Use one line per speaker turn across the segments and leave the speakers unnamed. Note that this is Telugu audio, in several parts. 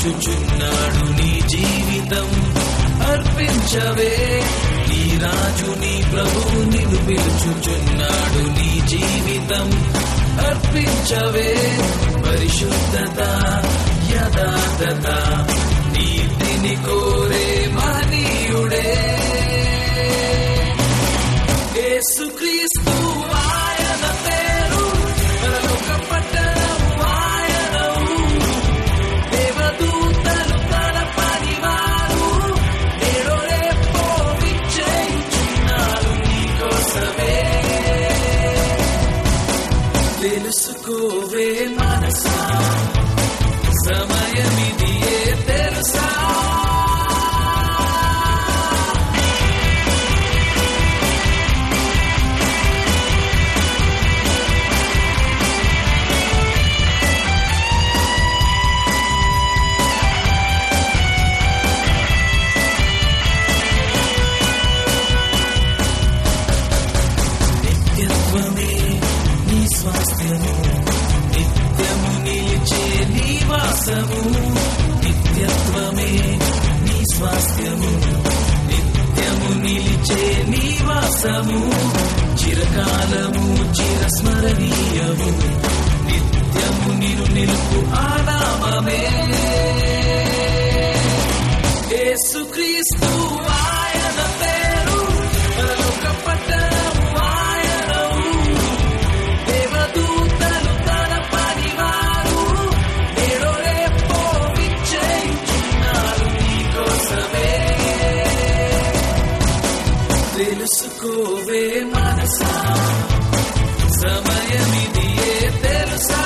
పిలుచుచున్నాడు నీ జీవితం అర్పించవే నీ రాజు నీ ప్రభువు నిన్ను పిలుచుచున్నాడు నీ జీవితం అర్పించవే పరిశుద్ధత యథార్థత నీతిని కోరే మహనీయుడే యేసుక్రీస్తు ఆయన పేరు పరలోక పట్టణము ఆయనవు దేవదూతలు తన పనివారు నేడో రేపో విచ్చేయుచున్నారు నీకోసమే తెలుసుకోవే మనసా సమయమిదియే తెలుసా నిత్యత్వమే నీ స్వాస్థ్యము నిత్యము నిలిచే నివాసము నిత్యత్వమే నీ స్వాస్థ్యము నిత్యము నిలిచే నివాసము చిరకాలము చిరస్మరణీయము నిత్యము నిను నిలుపు ఆనామమే యేసుక్రీస్తు ఆయన పేరు పరలోక పట్టణము ఆయనవు దేవదూతలు తన పనివారు నేడో రేపో విచ్చేయుచున్నారు నీకోసమే తెలుసుకోవే మనసా సమయమిదియే తెలుసా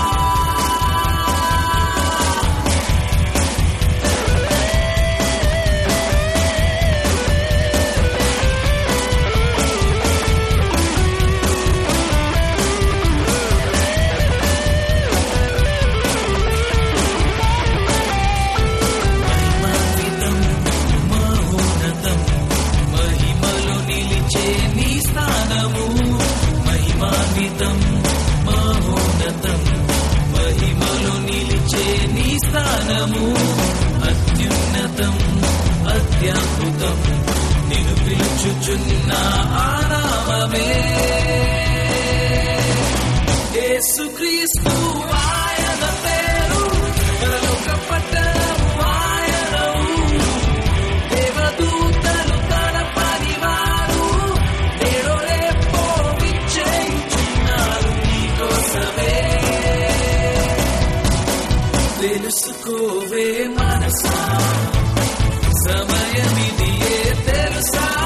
మహిమాన్వితం మహోన్నతం మహిమలో నిలిచే నీ స్థానము మహిమాన్వితం మహోన్నతం మహిమలో నిలిచే నీ స్థానము అత్యున్నతం అత్యద్భుతం నిన్ను పిలుచుచున్న ఆనామమే యేసుక్రీస్తు ఆయన పేరు పరలోక పట్టణము ఆయనవు దేవదూతలు తన పనివారు నేడో రేపో విచ్చేయుచున్నారు నీకోసమే తెలుసుకోవే మనసా సమయమిదియే తెలుసా